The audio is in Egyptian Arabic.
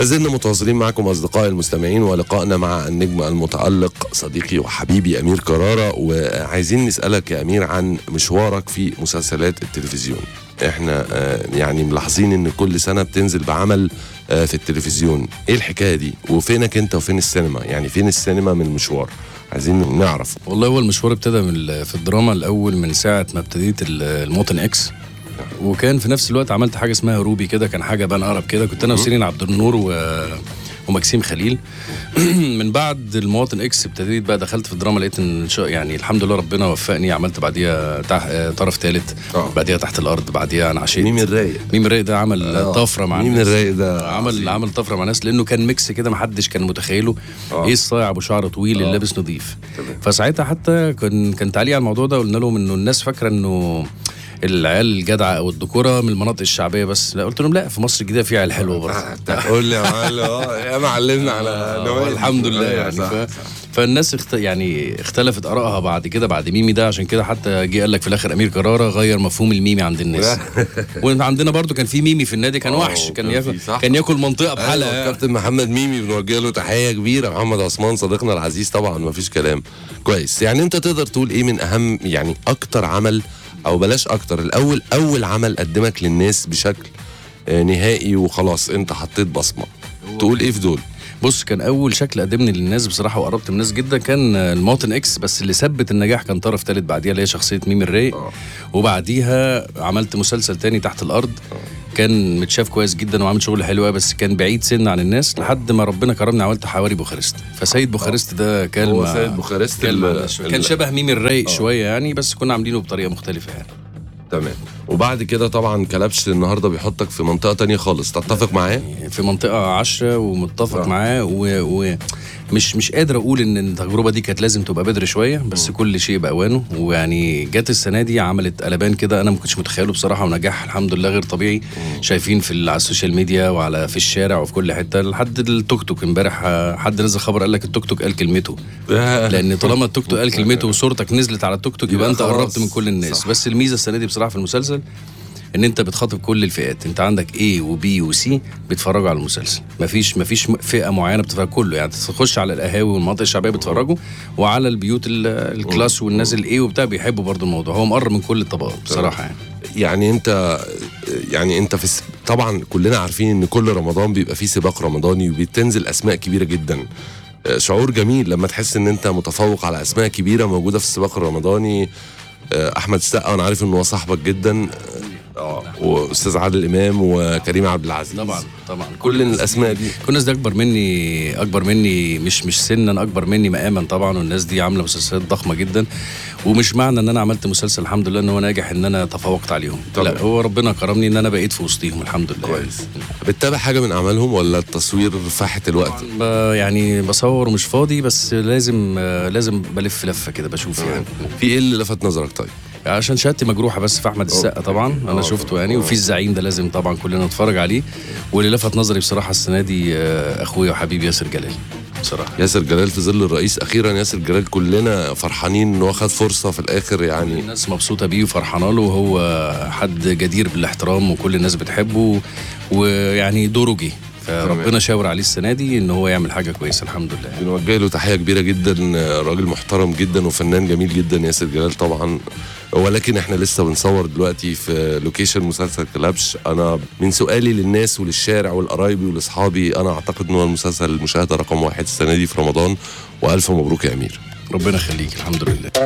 لازلنا متواصلين معكم اصدقائي المستمعين ولقائنا مع النجم المتالق صديقي وحبيبي امير كراره وعايزين نسالك يا امير عن مشوارك في مسلسلات التلفزيون احنا آه، يعني ملاحظين ان كل سنه بتنزل بعمل آه، في التلفزيون ايه الحكايه دي وفينك انت وفين السينما يعني فين السينما من المشوار عايزين نعرف والله هو المشوار ابتدى من ال- في الدراما الاول من ساعه ما ابتديت ال- الموطن اكس وكان في نفس الوقت عملت حاجه اسمها روبي كده كان حاجه بان ارب كده كنت انا وسيرين عبد النور و ومكسيم خليل من بعد المواطن اكس ابتديت بقى دخلت في الدراما لقيت ان شاء يعني الحمد لله ربنا وفقني عملت بعديها تح... آه، طرف ثالث آه. بعديها تحت الارض بعديها انا عشيت ميم الرايق ميم الرايق ده عمل آه. طفره مع ميم الناس. الرايق ده عمل عظيم. عمل طفره مع ناس لانه كان ميكس كده ما حدش كان متخيله آه. ايه الصايع ابو شعر طويل اللي آه. لابس نظيف تمام. فساعتها حتى كان كان تعليق على الموضوع ده قلنا لهم انه الناس فاكره انه العيال الجدعه او الذكوره من المناطق الشعبيه بس لا قلت لهم لا في مصر الجديده في عيال حلوه برضه قول لي يا معلم اه يا معلمنا على آه، نوال. الحمد لله أيوة، يعني صح، ف... صح. فالناس اخت... يعني اختلفت ارائها بعد كده بعد ميمي ده عشان كده حتى جه قال لك في الاخر امير كراره غير مفهوم الميمي عند الناس وعندنا برضو كان في ميمي في النادي كان آه، وحش كان كان ياكل في، صح. كان ياكل منطقه ايوه بحالها يعني. كابتن محمد ميمي بنوجه له تحيه كبيره محمد عثمان صديقنا العزيز طبعا ما فيش كلام كويس يعني انت تقدر تقول ايه من اهم يعني اكتر عمل او بلاش اكتر الاول اول عمل قدمك للناس بشكل آه، نهائي وخلاص انت حطيت بصمه تقول ايه في دول بص كان اول شكل قدمني للناس بصراحه وقربت من الناس جدا كان المواطن اكس بس اللي ثبت النجاح كان طرف ثالث بعديها اللي هي شخصيه ميمي الرايق آه. وبعديها عملت مسلسل تاني تحت الارض كان متشاف كويس جدا وعامل شغل حلو أوي، بس كان بعيد سن عن الناس لحد ما ربنا كرمني عملت حواري بوخارست فسيد بوخارست ده كلمه هو سيد بوخارست كلمة ال- كان ال- شبه ميمي الرايق شويه يعني بس كنا عاملينه بطريقه مختلفه يعني تمام وبعد كده طبعا كلبش النهارده بيحطك في منطقه تانية خالص تتفق معاه في منطقة عشرة ومتفق آه. معاه و... ومش مش قادر اقول ان التجربة دي كانت لازم تبقى بدري شوية بس كل شيء بأوانه ويعني جت السنة دي عملت قلبان كده انا ما كنتش متخيله بصراحة ونجاح الحمد لله غير طبيعي شايفين في ال- على السوشيال ميديا وعلى في الشارع وفي كل حتة لحد التوك توك امبارح آه، حد نزل خبر قال لك التوك توك قال كلمته لان طالما التوك توك قال كلمته وصورتك نزلت على التوك توك يبقى يبقى انت خلاص. قربت من كل الناس صح. بس الميزه السنه دي بصراحه في المسلسل ان انت بتخاطب كل الفئات انت عندك A وبي وسي بيتفرجوا على المسلسل مفيش مفيش م- فئه معينه بتتفرج كله يعني تخش على القهاوي والمناطق الشعبيه بيتفرجوا وعلى البيوت ال- الكلاس والناس الاي وبتاع بيحبوا برضو الموضوع هو مقرب من كل الطبقات بصراحه يعني يعني انت يعني انت في الس- طبعا كلنا عارفين ان كل رمضان بيبقى فيه سباق رمضاني وبتنزل اسماء كبيره جدا آه، شعور جميل لما تحس ان انت متفوق على اسماء كبيره موجوده في السباق الرمضاني آه، احمد السقا وانا عارف ان هو صاحبك جدا اه واستاذ عادل امام وكريم عبد العزيز طبعا طبعا كل الاسماء دي كل الناس دي اكبر مني اكبر مني مش مش سنا اكبر مني مقاما طبعا والناس دي عامله مسلسلات ضخمه جدا ومش معنى ان انا عملت مسلسل الحمد لله ان هو ناجح ان انا تفوقت عليهم طبعا. لا هو ربنا كرمني ان انا بقيت في وسطيهم الحمد لله كويس بتتابع حاجه من اعمالهم ولا التصوير فاحت الوقت ب- يعني بصور ومش فاضي بس لازم آه، لازم بلف لفه كده بشوف يعني في ايه اللي لفت نظرك طيب عشان شهادتي مجروحه بس في احمد السقا طبعا انا آه، شفته يعني وفي الزعيم ده لازم طبعا كلنا نتفرج عليه واللي لفت نظري بصراحه السنه دي آه، اخويا وحبيبي ياسر جلال بصراحه ياسر جلال في ظل الرئيس اخيرا ياسر جلال كلنا فرحانين ان هو خد فرصه في الاخر يعني الناس مبسوطه بيه وفرحانه له وهو حد جدير بالاحترام وكل الناس بتحبه ويعني دوره جه فربنا شاور عليه السنه دي ان هو يعمل حاجه كويسه الحمد لله بنوجه له تحيه كبيره جدا راجل محترم جدا وفنان جميل جدا ياسر جلال طبعا ولكن احنا لسه بنصور دلوقتي في لوكيشن مسلسل كلابش انا من سؤالي للناس وللشارع والقرايبي ولاصحابي انا اعتقد ان هو المسلسل المشاهده رقم واحد السنه دي في رمضان والف مبروك يا امير ربنا يخليك الحمد لله